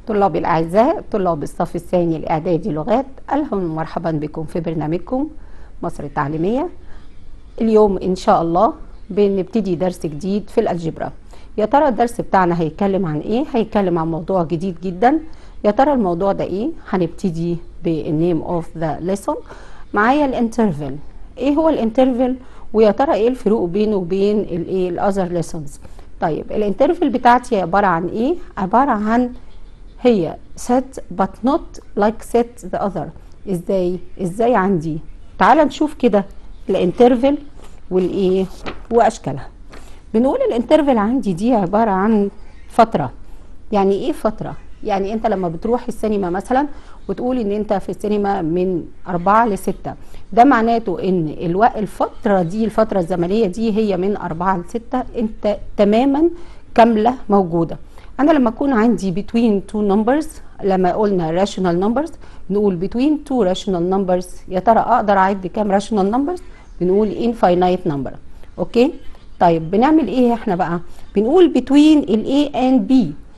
طلابي الأعزاء طلاب الصف الثاني الإعدادي لغات أهلا ومرحبا بكم في برنامجكم مصر التعليمية اليوم إن شاء الله بنبتدي درس جديد في الألجبرا يا ترى الدرس بتاعنا هيتكلم عن إيه؟ هيتكلم عن موضوع جديد جدا يا ترى الموضوع ده إيه؟ هنبتدي بالنيم اوف ذا ليسون معايا الانترفل إيه هو الانترفل؟ ويا ترى إيه الفروق بينه وبين الإيه الأذر ليسونز؟ طيب الانترفل بتاعتي عبارة عن إيه؟ عبارة عن هي set but not like set the other ازاي ازاي عندي تعال نشوف كده الانترفل والايه واشكالها بنقول الانترفل عندي دي عباره عن فتره يعني ايه فتره يعني انت لما بتروح السينما مثلا وتقول ان انت في السينما من أربعة لستة ده معناته ان الوقت الفترة دي الفترة الزمنية دي هي من أربعة لستة انت تماما كاملة موجودة انا لما اكون عندي between two numbers لما قلنا rational numbers نقول between two rational numbers يا ترى اقدر اعد كام rational numbers بنقول infinite number اوكي طيب بنعمل ايه احنا بقى بنقول between ال A and B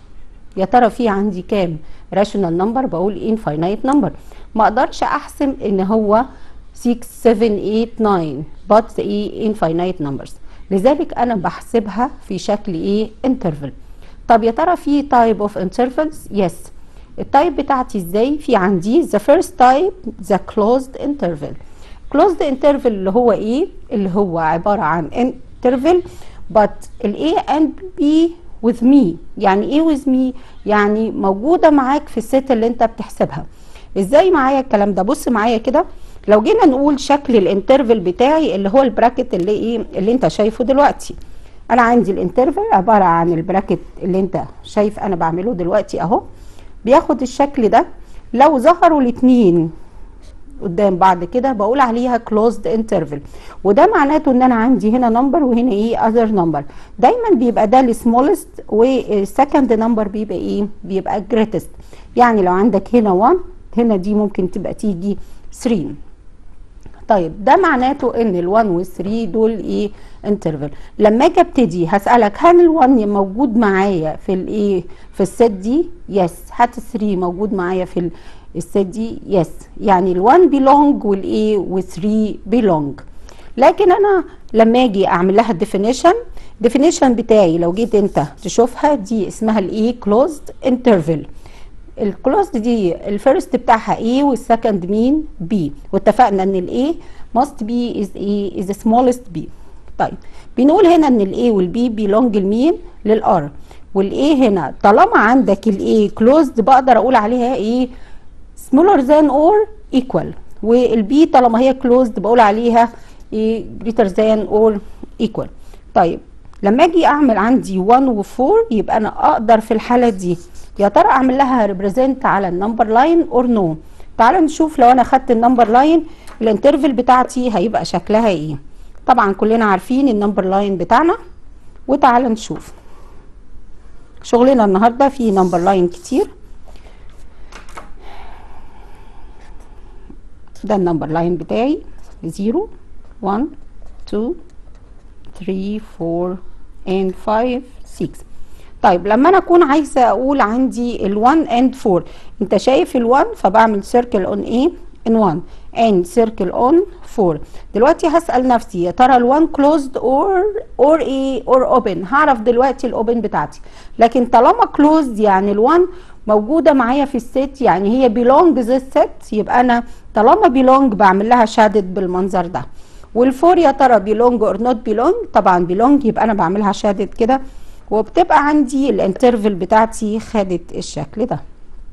يا ترى في عندي كام rational number بقول infinite number ما اقدرش احسم ان هو 6 7 8 9 but ايه infinite numbers لذلك انا بحسبها في شكل ايه interval طب يا ترى في تايب اوف انترفلز يس التايب بتاعتي ازاي في عندي the first type the closed interval closed interval اللي هو ايه اللي هو عبارة عن interval but ال A and B with me يعني ايه with me يعني موجودة معاك في الست اللي انت بتحسبها ازاي معايا الكلام ده بص معايا كده لو جينا نقول شكل الانترفل بتاعي اللي هو البراكت اللي ايه اللي انت شايفه دلوقتي انا عندي الانترفل عباره عن البراكت اللي انت شايف انا بعمله دلوقتي اهو بياخد الشكل ده لو ظهروا الاثنين قدام بعض كده بقول عليها closed interval وده معناته ان انا عندي هنا نمبر وهنا ايه other number دايما بيبقى ده السمولست والسكند نمبر بيبقى ايه بيبقى greatest يعني لو عندك هنا 1 هنا دي ممكن تبقى تيجي 3 طيب ده معناته ان ال1 وال3 دول ايه انترفال لما اجي ابتدي هسالك هل ال1 موجود معايا في الايه في الست دي يس هات ال3 موجود معايا في الست دي يس يعني ال1 بيلونج والايه وال3 بيلونج لكن انا لما اجي اعمل لها ديفينيشن ديفينيشن بتاعي لو جيت انت تشوفها دي اسمها الايه كلوزد انترفال الكلوزد دي الفيرست بتاعها A والسكند مين B واتفقنا ان ال A must be is A is the smallest B طيب بنقول هنا ان ال A وال B belong لمين لل R وال A هنا طالما عندك ال A closed بقدر اقول عليها ايه smaller than or equal وال B طالما هي closed بقول عليها ايه greater than or equal طيب لما اجي اعمل عندي 1 و 4 يبقى انا اقدر في الحاله دي يا ترى اعمل لها ريبريزنت على النمبر لاين اور نو تعال نشوف لو انا خدت النمبر لاين الانترفل بتاعتي هيبقى شكلها ايه طبعا كلنا عارفين النمبر لاين بتاعنا وتعال نشوف شغلنا النهارده في نمبر لاين كتير ده النمبر لاين بتاعي 0 1 2 3 4 and 5 6 طيب لما انا اكون عايزه اقول عندي ال1 and 4 انت شايف ال1 فبعمل سيركل اون ايه ان 1 and سيركل اون 4 دلوقتي هسال نفسي يا ترى ال1 closed or or ايه or open هعرف دلوقتي الاوبن بتاعتي لكن طالما closed يعني ال1 موجوده معايا في الست يعني هي belong this set يبقى انا طالما belong بعمل لها شادد بالمنظر ده والفور يا ترى belong or not belong طبعا belong يبقى انا بعملها شادد كده وبتبقى عندي الانترفل بتاعتي خدت الشكل ده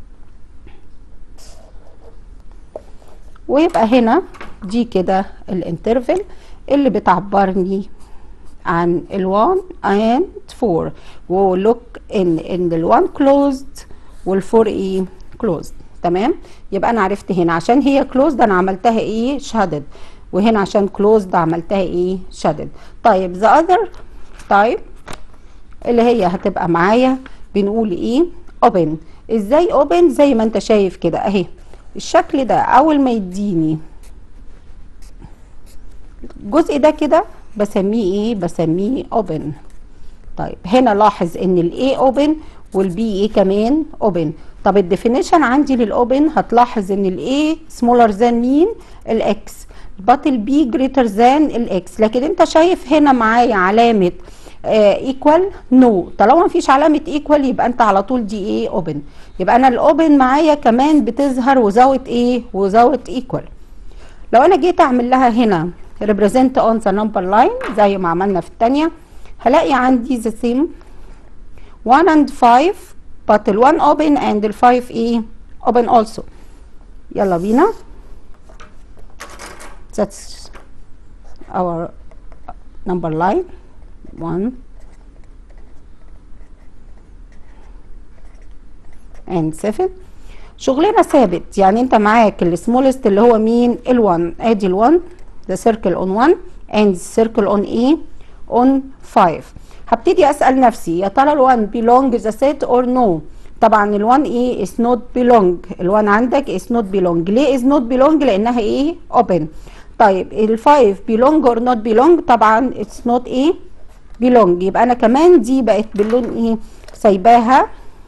ويبقى هنا دي كده الانترفل اللي بتعبرني عن ال1 and 4 ولوك ان ان ال1 closed وال4 ايه closed تمام يبقى انا عرفت هنا عشان هي closed انا عملتها ايه شادد وهنا عشان closed عملتها ايه شادد طيب the other type اللي هي هتبقى معايا بنقول ايه open ازاي open زي ما انت شايف كده اهي الشكل ده اول ما يديني الجزء ده كده بسميه ايه بسميه open طيب هنا لاحظ ان الاي open والبي ايه كمان open طب الديفينيشن عندي للاوبن هتلاحظ ان الاي سمولر ذان مين الاكس but البي جريتر ذان الاكس لكن انت شايف هنا معايا علامه ايكوال نو طالما مفيش علامه ايكوال يبقى انت على طول دي ايه اوبن يبقى انا الاوبن معايا كمان بتظهر وزاوت ايه وزاوت ايكوال لو انا جيت اعمل لها هنا represent on the number line زي ما عملنا في الثانيه هلاقي عندي the same 1 and 5 but ال 1 open and ال 5 ايه open also يلا بينا that's our number line 1 and 7 شغلنا ثابت يعني انت معاك السمولست اللي هو مين ال1 ادي ال1 the circle on 1 and circle on ايه on 5 هبتدي اسال نفسي يا ترى ال1 belong the set or no طبعا ال1 ايه is not belong ال1 عندك is not belong ليه is not belong لانها ايه open طيب ال5 belong or not belong طبعا it's not ايه belong يبقى انا كمان دي بقت باللون ايه سايباها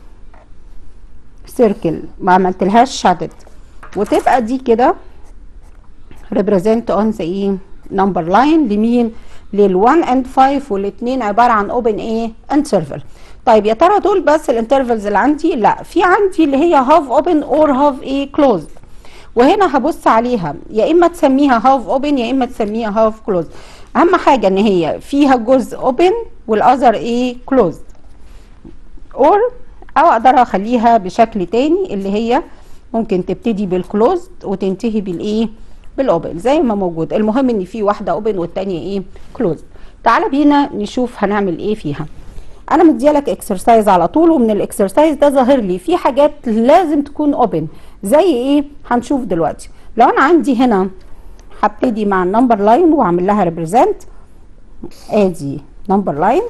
سيركل ما عملتلهاش شادد وتبقى دي كده represent on the ايه number line لمين لل1 and 5 والاثنين عباره عن open ايه interval طيب يا ترى دول بس الانترفلز اللي عندي لا في عندي اللي هي half open or half ايه closed وهنا هبص عليها يا اما تسميها half open يا اما تسميها half closed اهم حاجه ان هي فيها جزء open والاذر ايه closed or او اقدر اخليها بشكل تاني اللي هي ممكن تبتدي بالكلوزد وتنتهي بالايه بالاوبن زي ما موجود المهم ان في واحده اوبن والتانيه ايه كلوزد تعالى بينا نشوف هنعمل ايه فيها انا مديالك اكسرسايز على طول ومن الاكسرسايز ده ظاهر لي في حاجات لازم تكون اوبن زي ايه هنشوف دلوقتي لو انا عندي هنا هبتدي مع النمبر لاين واعمل لها ريبريزنت ادي نمبر لاين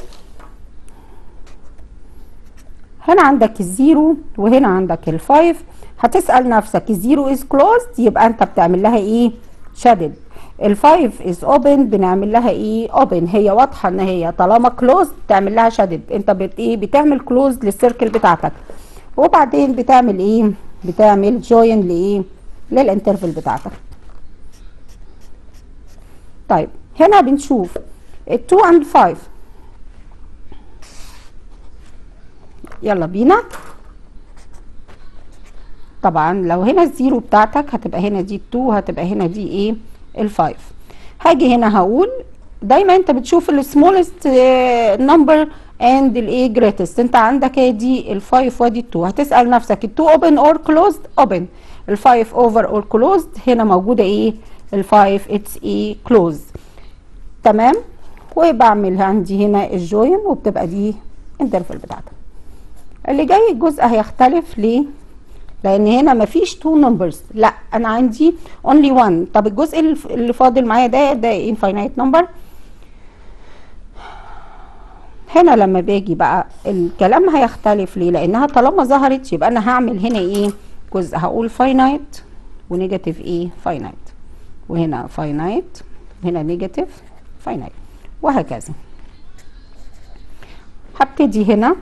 هنا عندك الزيرو وهنا عندك الفايف هتسأل نفسك الزيرو از كلوزد يبقى انت بتعمل لها ايه شدد الفايف از اوبن بنعمل لها ايه اوبن هي واضحه ان هي طالما كلوزد تعمل لها شدد انت بت ايه بتعمل كلوز للسيركل بتاعتك وبعدين بتعمل ايه بتعمل جوين لايه للانترفل بتاعتك طيب هنا بنشوف ال 2 and 5 يلا بينا طبعا لو هنا الزيرو بتاعتك هتبقى هنا دي التو هتبقى هنا دي ايه الفايف هاجي هنا هقول دايما انت بتشوف السمولست نمبر اند الايه جريتست انت عندك ايه دي الفايف وادي التو هتسال نفسك التو اوبن اور كلوزد اوبن الفايف اوفر اور كلوزد هنا موجوده ايه الفايف اتس ايه كلوز تمام وبعمل عندي هنا الجوين وبتبقى دي انترفل بتاعتك اللي جاي الجزء هيختلف ليه لان هنا مفيش تو نمبرز لا انا عندي اونلي 1 طب الجزء اللي فاضل معايا ده ده انفاينايت نمبر هنا لما باجي بقى الكلام هيختلف ليه لانها طالما ظهرت يبقى انا هعمل هنا ايه جزء هقول فاينايت ونيجاتيف ايه فاينايت وهنا فاينايت هنا نيجاتيف فاينايت وهكذا هبتدي هنا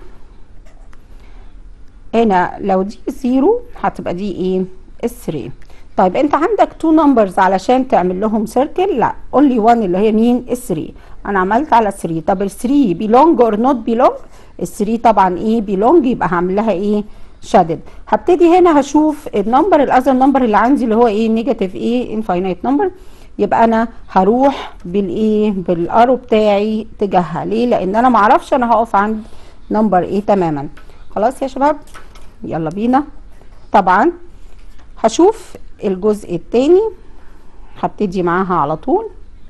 هنا لو دي زيرو هتبقى دي ايه الثري طيب انت عندك تو نمبرز علشان تعمل لهم سيركل لا اونلي 1 اللي هي مين الثري انا عملت على 3 طب ال 3 بيلونج اور نوت بيلونج ال 3 طبعا ايه بيلونج يبقى هعمل لها ايه شادد هبتدي هنا هشوف النمبر الاذر نمبر اللي عندي اللي هو ايه نيجاتيف ايه انفاينايت نمبر يبقى انا هروح بالايه بالارو بتاعي تجاهها ليه لان انا معرفش انا هقف عند نمبر ايه تماما خلاص يا شباب يلا بينا طبعا هشوف الجزء التاني هبتدي معاها على طول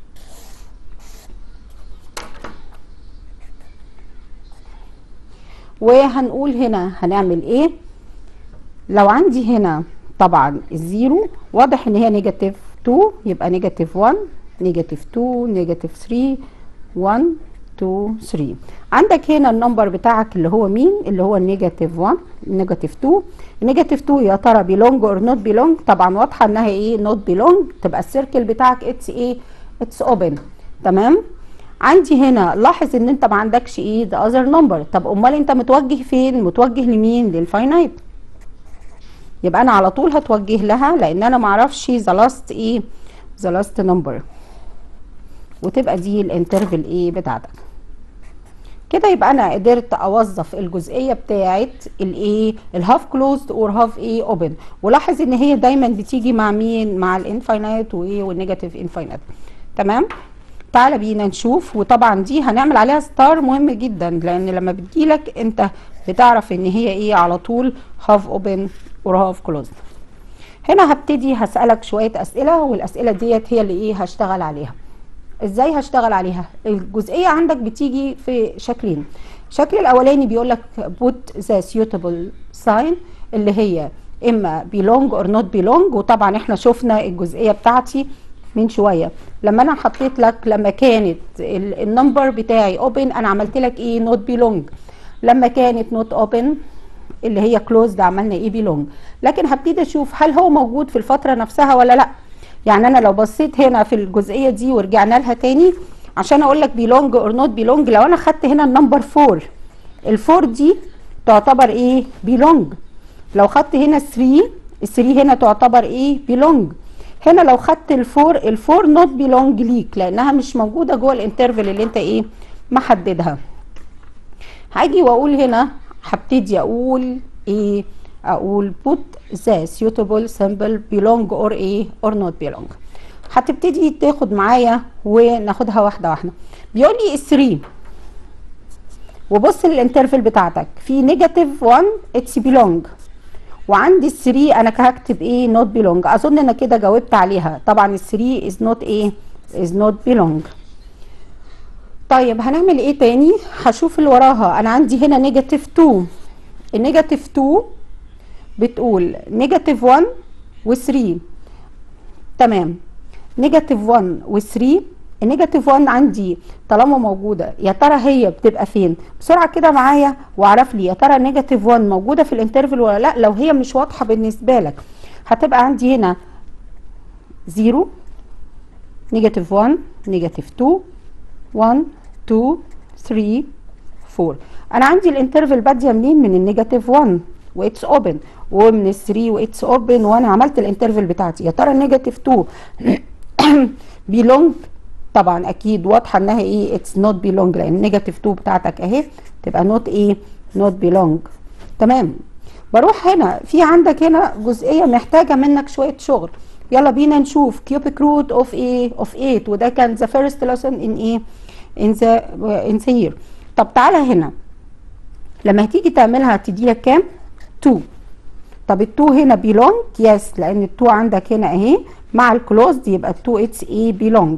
وهنقول هنا هنعمل ايه لو عندي هنا طبعا الزيرو واضح ان هي نيجاتيف 2 يبقى نيجاتيف 1 نيجاتيف 2 نيجاتيف 3 1 2 3 عندك هنا النمبر بتاعك اللي هو مين اللي هو النيجاتيف 1 النيجاتيف 2 النيجاتيف 2 يا ترى بيلونج اور نوت بيلونج طبعا واضحه انها ايه نوت بيلونج تبقى السيركل بتاعك اتس ايه اتس اوبن تمام عندي هنا لاحظ ان انت ما عندكش ايه ذا اذر نمبر طب امال انت متوجه فين متوجه لمين للفاينايت يبقى انا على طول هتوجه لها لان انا معرفش ذا لاست ايه ذا لاست نمبر وتبقى دي الانترفل ايه بتاعتك كده يبقى انا قدرت اوظف الجزئيه بتاعه الايه الهاف كلوزد اور هاف ايه اوبن ولاحظ ان هي دايما بتيجي مع مين مع الانفاينايت وايه والنيجاتيف انفاينايت تمام تعالى بينا نشوف وطبعا دي هنعمل عليها ستار مهم جدا لان لما بتجيلك انت بتعرف ان هي ايه على طول هاف اوبن اور هاف كلوزد هنا هبتدي هسألك شوية أسئلة والأسئلة ديت هي اللي إيه هشتغل عليها إزاي هشتغل عليها الجزئية عندك بتيجي في شكلين الشكل الأولاني بيقول لك put the suitable sign اللي هي إما belong or not belong وطبعا إحنا شفنا الجزئية بتاعتي من شوية لما أنا حطيت لك لما كانت النمبر بتاعي open أنا عملت لك إيه not belong لما كانت not open اللي هي كلوزد عملنا ايه بيلونج لكن هبتدي اشوف هل هو موجود في الفتره نفسها ولا لا يعني انا لو بصيت هنا في الجزئيه دي ورجعنا لها تاني عشان اقول لك بيلونج اور نوت بيلونج لو انا خدت هنا النمبر 4 الفور دي تعتبر ايه بيلونج لو خدت هنا 3 ال3 هنا تعتبر ايه بيلونج هنا لو خدت الفور الفور نوت بيلونج ليك لانها مش موجوده جوه الانترفل اللي انت ايه محددها هاجي واقول هنا هبتدي اقول ايه اقول put the suitable symbol belong or ايه or not belong هتبتدي تاخد معايا وناخدها واحده واحده بيقول لي 3 وبص الانترفل بتاعتك في نيجاتيف 1 اتس belong وعندي ال 3 انا هكتب ايه not belong اظن انا كده جاوبت عليها طبعا ال 3 is not ايه is not belong طيب هنعمل ايه تاني هشوف اللي وراها انا عندي هنا نيجاتيف 2 النيجاتيف 2 بتقول نيجاتيف 1 و3 تمام نيجاتيف 1 و3 النيجاتيف 1 عندي طالما موجوده يا ترى هي بتبقى فين بسرعه كده معايا واعرف لي يا ترى نيجاتيف 1 موجوده في الانترفل ولا لا لو هي مش واضحه بالنسبه لك هتبقى عندي هنا 0 نيجاتيف 1 نيجاتيف 2 1 2 3 4 انا عندي الانترفل باديه منين من النيجاتيف 1 واتس اوبن ومن ال 3 واتس اوبن وانا عملت الانترفل بتاعتي يا ترى النيجاتيف 2 بيلونج طبعا اكيد واضحه انها ايه اتس نوت بيلونج لان النيجاتيف 2 بتاعتك اهي تبقى نوت ايه نوت بيلونج تمام بروح هنا في عندك هنا جزئيه محتاجه منك شويه شغل يلا بينا نشوف كيوبيك روت اوف ايه اوف 8 وده كان ذا فيرست ليسون ان ايه ان ذا ان ذا يير طب تعالى هنا لما هتيجي تعملها هتدي لك كام 2 طب ال2 هنا بيلونج يس لان ال2 عندك هنا اهي مع الكلوزد يبقى ال2 اتس ايه بيلونج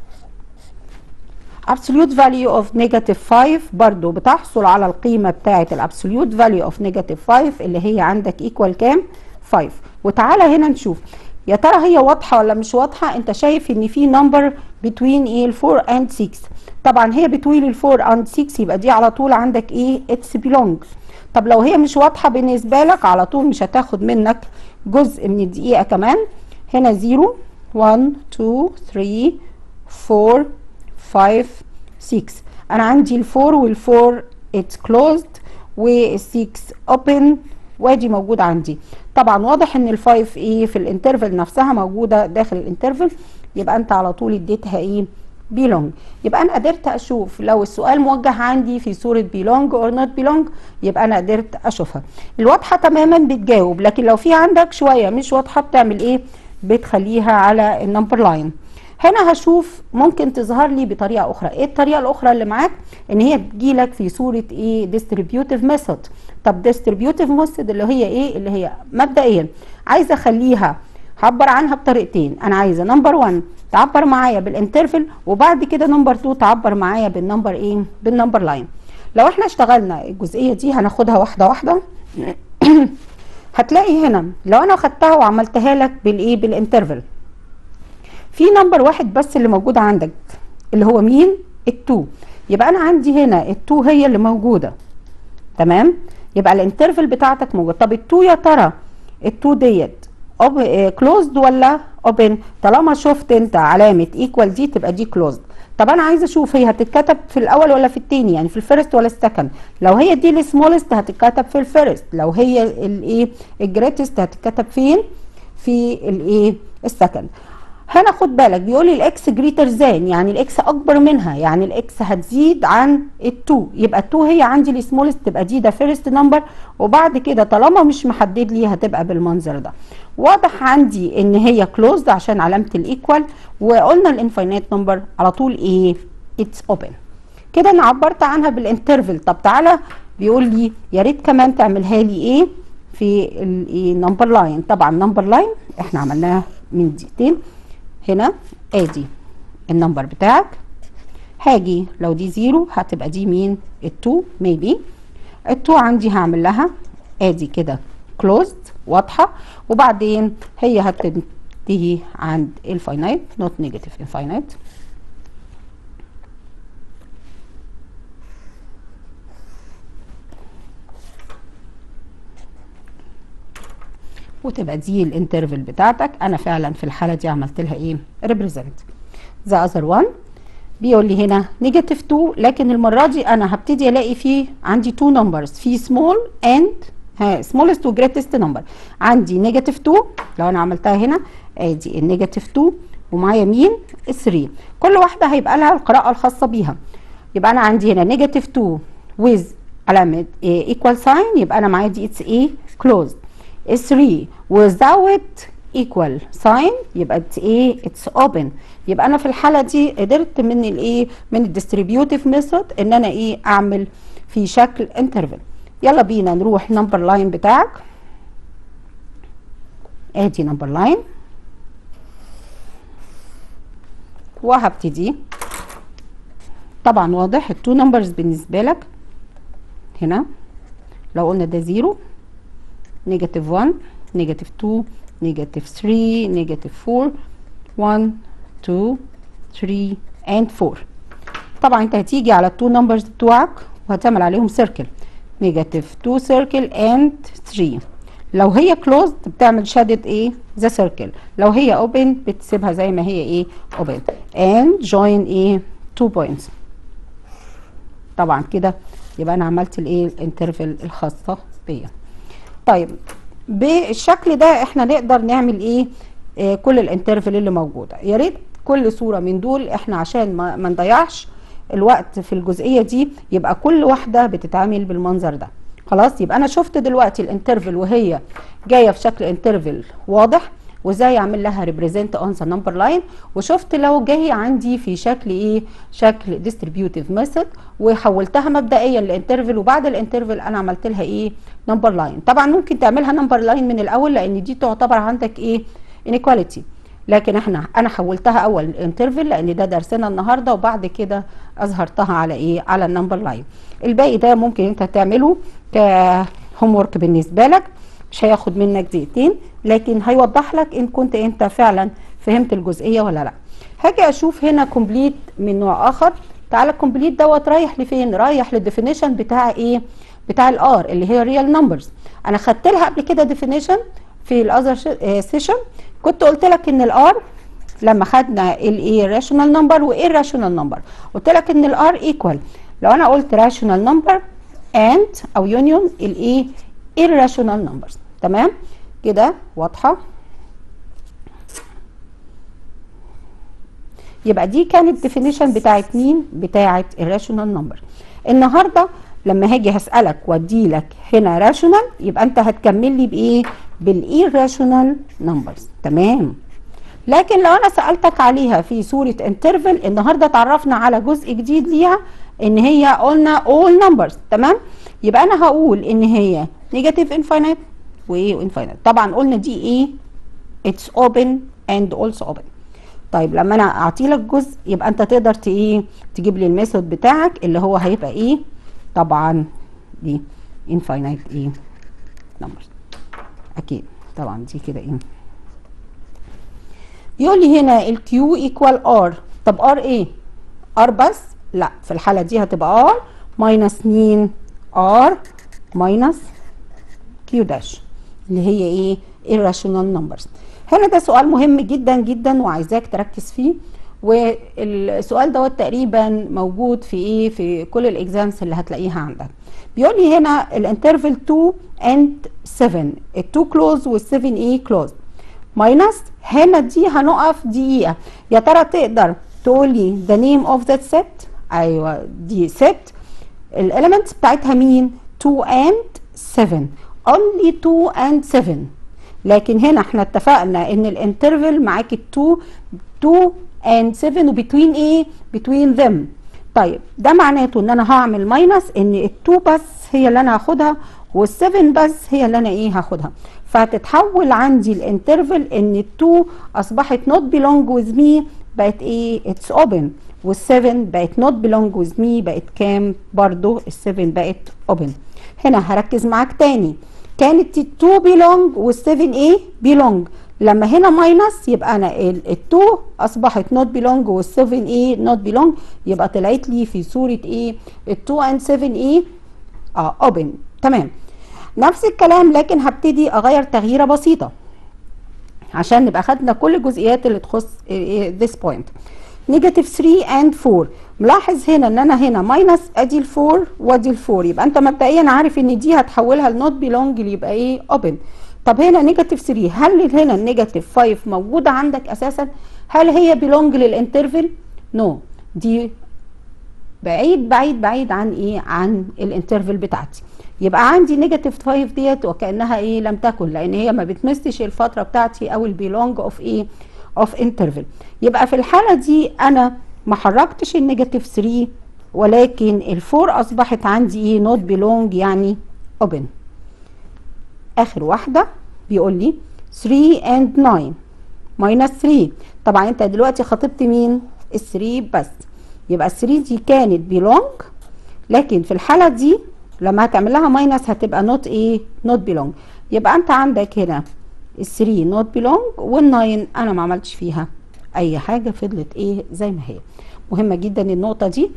absolute value of negative 5 برضو بتحصل على القيمة بتاعة الابسوليوت value of negative 5 اللي هي عندك equal كام 5 وتعالى هنا نشوف يا ترى هي واضحة ولا مش واضحة انت شايف ان في number between ايه ال 4 and 6 طبعا هي between ال 4 and 6 يبقى دي على طول عندك ايه اتس belong طب لو هي مش واضحة بالنسبة لك على طول مش هتاخد منك جزء من الدقيقة كمان هنا 0 1 2 3 4 5 6 انا عندي ال 4 وال 4 اتس كلوزد وال 6 اوبن وادي موجود عندي طبعا واضح ان ال 5 ايه في الانترفل نفسها موجوده داخل الانترفل يبقى انت على طول اديتها ايه بيلونج يبقى انا قدرت اشوف لو السؤال موجه عندي في صوره بيلونج اور نوت بيلونج يبقى انا قدرت اشوفها الواضحه تماما بتجاوب لكن لو في عندك شويه مش واضحه بتعمل ايه بتخليها على النمبر لاين هنا هشوف ممكن تظهر لي بطريقه اخرى ايه الطريقه الاخرى اللي معاك ان هي تجيلك في صوره ايه ديستريبيوتيف ميثود طب ديستريبيوتيف ميثود اللي هي ايه اللي هي مبدئيا عايزه اخليها هعبر عنها بطريقتين انا عايزه نمبر 1 تعبر معايا بالانترفل وبعد كده نمبر 2 تعبر معايا بالنمبر ايه بالنمبر لاين لو احنا اشتغلنا الجزئيه دي هناخدها واحده واحده هتلاقي هنا لو انا خدتها وعملتها لك بالايه بالانترفل في نمبر واحد بس اللي موجود عندك اللي هو مين التو يبقى انا عندي هنا التو هي اللي موجوده تمام يبقى الانترفل بتاعتك موجود طب التو يا ترى التو ديت كلوزد ولا اوبن طالما شفت انت علامه ايكوال دي تبقى دي كلوزد طب انا عايزه اشوف هي هتتكتب في الاول ولا في الثاني يعني في الفيرست ولا السكند لو هي دي السمولست هتتكتب في الفيرست لو هي الايه الجريتست هتتكتب فين في الايه السكند هنا خد بالك بيقول لي الاكس جريتر ذان يعني الاكس اكبر منها يعني الاكس هتزيد عن ال2 يبقى ال2 هي عندي السمولست تبقى دي ده فيرست نمبر وبعد كده طالما مش محدد لي هتبقى بالمنظر ده واضح عندي ان هي كلوزد عشان علامه الايكوال وقلنا الانفاينيت نمبر على طول ايه اتس اوبن كده انا عبرت عنها بالانترفل طب تعالى بيقول لي يا ريت كمان تعملها لي ايه في النمبر لاين طبعا نمبر لاين احنا عملناها من دقيقتين هنا ادي النمبر بتاعك هاجي لو دي زيرو هتبقى دي مين التو ميبي التو عندي هعمل لها ادي كده كلوزد واضحه وبعدين هي هتنتهي عند الفاينايت نوت نيجاتيف انفاينايت وتبقى دي الانترفل بتاعتك انا فعلا في الحاله دي عملت لها ايه ريبريزنت ذا اذر وان بيقول لي هنا نيجاتيف 2 لكن المره دي انا هبتدي الاقي فيه عندي تو نمبرز في سمول اند ها سمولست وجريتست نمبر عندي نيجاتيف 2 لو انا عملتها هنا ادي النيجاتيف 2 ومعايا مين 3 كل واحده هيبقى لها القراءه الخاصه بيها يبقى انا عندي هنا نيجاتيف 2 ويز علامه ايكوال ساين يبقى انا معايا دي اتس ايه كلوزد 3 without equal sign يبقى اتس ايه اتس open يبقى انا في الحاله دي قدرت من الايه من الديستريبيوتيف ميثود ان انا ايه اعمل في شكل انترفل يلا بينا نروح نمبر لاين بتاعك ادي نمبر لاين وهبتدي طبعا واضح التو نمبرز بالنسبه لك هنا لو قلنا ده زيرو نيجاتيف 1 نيجاتيف 2 نيجاتيف 3 نيجاتيف 4 1 2 3 and 4 طبعا انت هتيجي على التو نمبرز بتوعك وهتعمل عليهم سيركل نيجاتيف 2 سيركل اند 3 لو هي كلوزد بتعمل شادد ايه ذا سيركل لو هي اوبن بتسيبها زي ما هي ايه اوبن and join ايه 2 بوينتس طبعا كده يبقى انا عملت الايه الانترفل الخاصه بيا طيب بالشكل ده احنا نقدر نعمل ايه آه كل الانترفل اللي موجوده يا ريت كل صوره من دول احنا عشان ما, ما نضيعش الوقت في الجزئيه دي يبقى كل واحده بتتعامل بالمنظر ده خلاص يبقى انا شفت دلوقتي الانترفل وهي جايه في شكل انترفل واضح وازاي اعمل لها ريبريزنت اون ذا نمبر لاين وشفت لو جاي عندي في شكل ايه شكل ديستريبيوتيف ميثود وحولتها مبدئيا لانترفل وبعد الانترفل انا عملت لها ايه نمبر لاين طبعا ممكن تعملها نمبر لاين من الاول لان دي تعتبر عندك ايه انيكواليتي لكن احنا انا حولتها اول انترفل لان ده درسنا النهارده وبعد كده اظهرتها على ايه على النمبر لاين الباقي ده ممكن انت تعمله كهوم ورك بالنسبه لك مش هياخد منك دقيقتين لكن هيوضح لك ان كنت انت فعلا فهمت الجزئيه ولا لا هاجي اشوف هنا كومبليت من نوع اخر تعالى الكومبليت دوت رايح لفين رايح للديفينيشن بتاع ايه بتاع الار اللي هي ريال نمبرز انا خدت لها قبل كده ديفينيشن في الاذر سيشن كنت قلت لك ان الار لما خدنا الايه راشونال نمبر وايه الراشونال نمبر قلت لك ان الار ايكوال لو انا قلت راشونال نمبر اند او يونيون الايه irrational numbers تمام كده واضحه يبقى دي كانت ديفينيشن بتاعت مين بتاعت الراشونال نمبر النهارده لما هاجي هسالك وادي لك هنا راشونال يبقى انت هتكمل لي بايه بالايراشونال نمبرز تمام لكن لو انا سالتك عليها في صوره انترفل النهارده اتعرفنا على جزء جديد ليها ان هي قلنا all numbers تمام يبقى انا هقول ان هي نيجاتيف انفاينيت وايه انفاينيت طبعا قلنا دي ايه اتس اوبن اند اولسو اوبن طيب لما انا اعطي لك جزء يبقى انت تقدر ايه تجيب لي الميثود بتاعك اللي هو هيبقى ايه طبعا دي انفاينيت ايه نمبرز اكيد طبعا دي كده ايه يقول لي هنا الكيو ايكوال ار طب ار ايه ار بس لا في الحاله دي هتبقى ار ماينس مين ار ماينس كيو داش اللي هي ايه irrational numbers هنا ده سؤال مهم جدا جدا وعايزاك تركز فيه والسؤال دوت تقريبا موجود في ايه في كل الاكزامز اللي هتلاقيها عندك بيقول لي هنا الانترفال 2 اند 7 ال 2 كلوز وال 7 ايه كلوز ماينس هنا دي هنقف دقيقه يا ترى تقدر تقول لي the name of that set ايوه دي set الاليمنتس بتاعتها مين 2 and 7 only 2 and 7 لكن هنا احنا اتفقنا ان الانترفال معاك 2 2 and 7 وبتوين ايه بتوين them طيب ده معناته ان انا هعمل ماينس ان ال2 بس هي اللي انا هاخدها وال7 بس هي اللي انا ايه هاخدها فهتتحول عندي الانترفال ان ال2 اصبحت not belong with me بقت ايه اتس اوبن وال7 بقت not belong with me بقت كام برضو ال7 بقت اوبن هنا هركز معاك تاني كانت ال2 belong وال7 ايه belong لما هنا ماينس يبقى انا ال2 اصبحت not belong وال7 ايه not belong يبقى طلعت لي في صوره ايه ال2 and 7 ايه اه open تمام نفس الكلام لكن هبتدي اغير تغييره بسيطه عشان نبقى خدنا كل الجزئيات اللي تخص this point نيجاتيف 3 اند 4 ملاحظ هنا ان انا هنا ماينس ادي ال4 وادي ال4 يبقى انت مبدئيا عارف ان دي هتحولها لنوت بيلونج اللي يبقى ايه اوبن طب هنا نيجاتيف 3 هل هنا النيجاتيف 5 موجوده عندك اساسا هل هي بيلونج للانترفل نو no. دي بعيد بعيد بعيد عن ايه عن الانترفل بتاعتي يبقى عندي نيجاتيف 5 ديت وكانها ايه لم تكن لان هي ما بتمسش الفتره بتاعتي او البيلونج اوف ايه اوف انترفل يبقى في الحاله دي انا ما حركتش النيجاتيف 3 ولكن الفور اصبحت عندي ايه نوت بيلونج يعني اوبن اخر واحده بيقول لي 3 and 9 ماينس 3 طبعا انت دلوقتي خاطبت مين ال 3 بس يبقى ال 3 دي كانت بيلونج لكن في الحاله دي لما هتعمل لها ماينس هتبقى نوت ايه نوت بيلونج يبقى انت عندك هنا ال 3 نوت بيلونج وال 9 انا ما عملتش فيها اي حاجه فضلت ايه زي ما هي مهمه جدا النقطه دي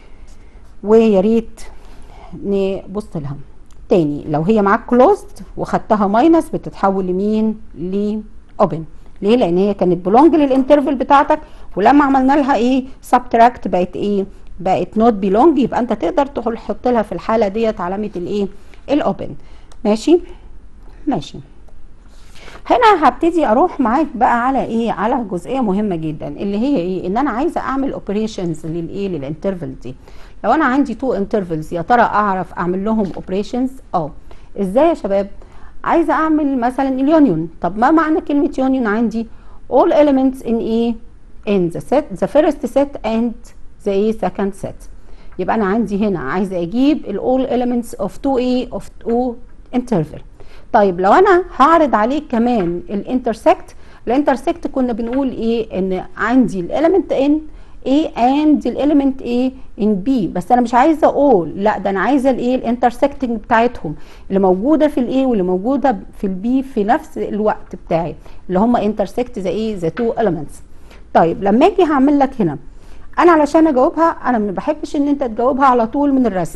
ويا ريت نبص لها تاني لو هي معاك كلوزد وخدتها ماينس بتتحول لمين لاوبن ليه لان هي كانت بلونج للانترفل بتاعتك ولما عملنا لها ايه سبتراكت بقت ايه بقت نوت بيلونج يبقى انت تقدر تحط لها في الحاله ديت علامه الايه الاوبن ماشي ماشي هنا هبتدي اروح معاك بقى على ايه على جزئيه مهمه جدا اللي هي ايه ان انا عايزه اعمل اوبريشنز للايه للانترفل دي لو انا عندي تو انترفلز يا ترى اعرف اعمل لهم اوبريشنز اه ازاي يا شباب عايزه اعمل مثلا اليونيون طب ما معنى كلمه يونيون عندي all elements in ايه in the set the first set and the ايه second set يبقى انا عندي هنا عايزه اجيب ال all elements of two ايه of two interval طيب لو انا هعرض عليك كمان الانترسكت الانترسكت كنا بنقول ايه ان عندي الاليمنت ان A and الاليمنت A in B بس انا مش عايزه all لا ده انا عايزه الايه الانترسكتنج بتاعتهم اللي موجوده في الايه واللي موجوده في البي في نفس الوقت بتاعي اللي هم انترسكت ذا ايه ذا تو elements طيب لما اجي هعمل لك هنا انا علشان اجاوبها انا ما بحبش ان انت تجاوبها على طول من الرسم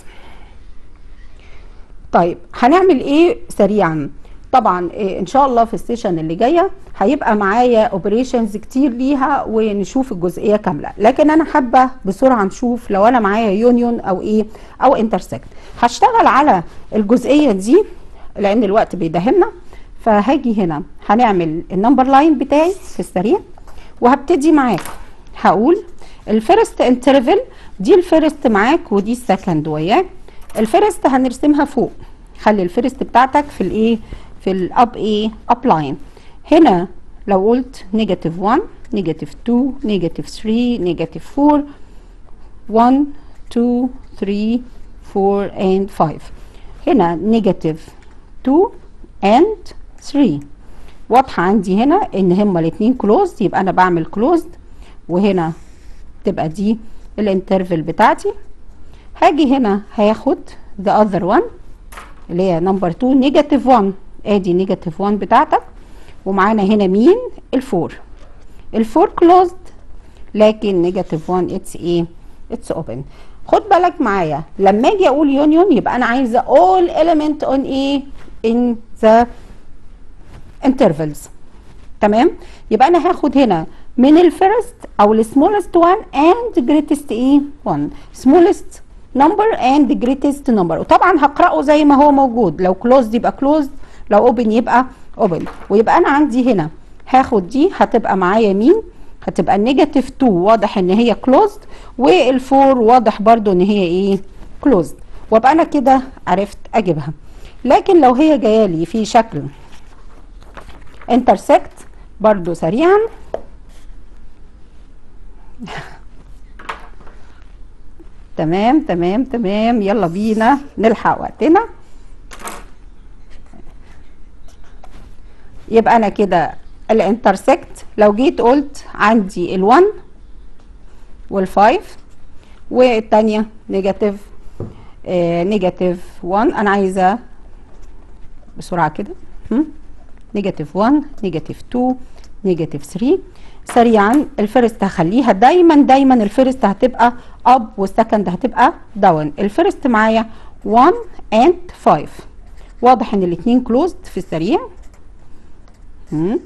طيب هنعمل ايه سريعا طبعا إيه ان شاء الله في السيشن اللي جايه هيبقى معايا اوبريشنز كتير ليها ونشوف الجزئيه كامله لكن انا حابه بسرعه نشوف لو انا معايا يونيون او ايه او انترسكت هشتغل على الجزئيه دي لان الوقت بيدهمنا فهاجي هنا هنعمل النمبر لاين بتاعي في السريع وهبتدي معاك هقول الفيرست انترفل دي الفيرست معاك ودي السكند وياك الفيرست هنرسمها فوق خلي الفيرست بتاعتك في الايه في الاب ايه اب لاين هنا لو قلت نيجاتيف 1 نيجاتيف 2 نيجاتيف 3 نيجاتيف 4 1 2 3 4 and 5 هنا نيجاتيف 2 and 3 واضحه عندي هنا ان هما الاثنين كلوزد يبقى انا بعمل كلوزد وهنا تبقى دي الانترفل بتاعتي هاجي هنا هاخد the other one اللي هي نمبر 2 نيجاتيف 1 ادي نيجاتيف 1 بتاعتك ومعانا هنا مين الفور الفور كلوزد لكن نيجاتيف 1 اتس ايه اتس اوبن خد بالك معايا لما اجي اقول يونيون يبقى انا عايزه all element on ايه in the intervals تمام يبقى انا هاخد هنا من الفيرست او السمولست وان اند جريتست ايه 1 سمولست نمبر اند جريتست نمبر وطبعا هقراه زي ما هو موجود لو كلوزد يبقى كلوزد لو اوبن يبقى اوبن ويبقى انا عندي هنا هاخد دي هتبقى معايا مين هتبقى النيجاتيف 2 واضح ان هي كلوزد والفور واضح برضو ان هي ايه كلوزد وابقى انا كده عرفت اجيبها لكن لو هي جايه لي في شكل انترسكت برضو سريعا تمام تمام تمام يلا بينا نلحق وقتنا يبقى انا كده الانترسكت لو جيت قلت عندي ال1 وال5 والتانية نيجاتيف آه نيجاتيف 1 انا عايزه بسرعه كده نيجاتيف 1 نيجاتيف 2 نيجاتيف 3 سريعا الفيرست هخليها دايما دايما الفيرست هتبقى اب والسكند هتبقى داون الفيرست معايا 1 اند 5 واضح ان الاثنين كلوزد في السريع مم.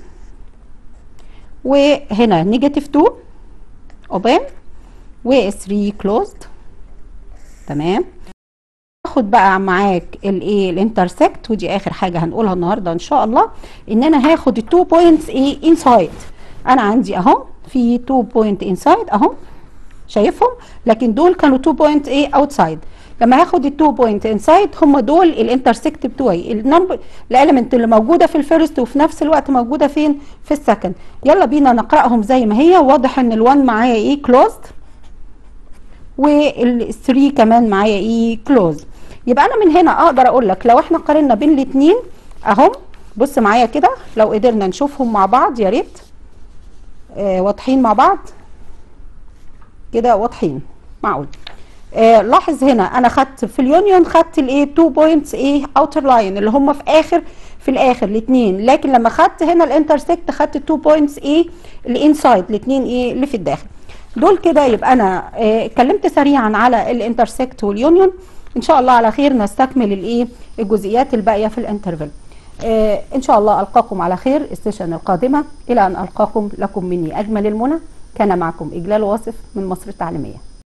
وهنا نيجاتيف 2 اوبن و3 كلوزد تمام هاخد بقى معاك الايه الانترسكت ودي اخر حاجه هنقولها النهارده ان شاء الله ان انا هاخد التو بوينتس ايه انسايد انا عندي اهو في تو بوينت انسايد اهو شايفهم لكن دول كانوا تو بوينت ايه اوتسايد لما هاخد التو بوينت انسايد هم دول الانترسكت بتوعي النمبر الاليمنت اللي موجوده في الفيرست وفي نفس الوقت موجوده فين في السكند يلا بينا نقراهم زي ما هي واضح ان ال1 معايا ايه كلوزد وال3 كمان معايا ايه كلوز يبقى انا من هنا اقدر اقول لك لو احنا قارنا بين الاثنين اهم بص معايا كده لو قدرنا نشوفهم مع بعض يا ريت آه واضحين مع بعض كده واضحين معقول آه لاحظ هنا انا خدت في اليونيون خدت الايه 2 بوينتس ايه اوتر لاين اللي هم في اخر في الاخر الاثنين لكن لما خدت هنا الانترسكت خدت 2 بوينتس ايه الانسايد الاثنين ايه اللي في الداخل دول كده يبقى انا اتكلمت آه سريعا على الانترسكت واليونيون ان شاء الله على خير نستكمل الايه الجزئيات الباقيه في الانترفل آه ان شاء الله القاكم على خير السيشن القادمه الى ان القاكم لكم مني اجمل المنى كان معكم اجلال واصف من مصر التعليميه